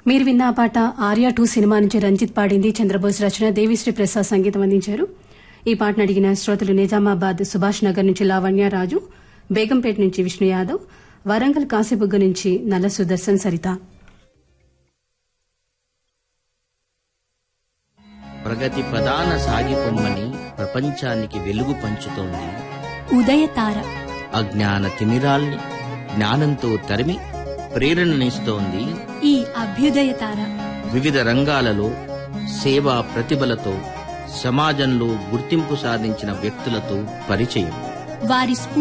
మీరు విన్న ఆ పాట ఆర్యా టూ సినిమా నుంచి రంజిత్ పాడింది చంద్రబోస్ రచన దేవిశ్రీ ప్రసాద్ సంగీతం అందించారు ఈ పాటను అడిగిన శ్రోతలు నిజామాబాద్ సుభాష్ నగర్ నుంచి లావణ్య రాజు బేగంపేట నుంచి విష్ణు యాదవ్ వరంగల్ కాశీబుగ్గ నుంచి నల్ల సుదర్శన్ సరిత ప్రగతి ప్రధాన సాగిపొమ్మని ప్రపంచానికి వెలుగు పంచుతోంది ఉదయతార అజ్ఞాన తిమిరాల్ని జ్ఞానంతో తరిమి ప్రేరణనిస్తోంది ఈ అభ్యుదయతార వివిధ రంగాలలో సేవా ప్రతిభలతో సమాజంలో గుర్తింపు సాధించిన వ్యక్తులతో పరిచయం వారి స్ఫూ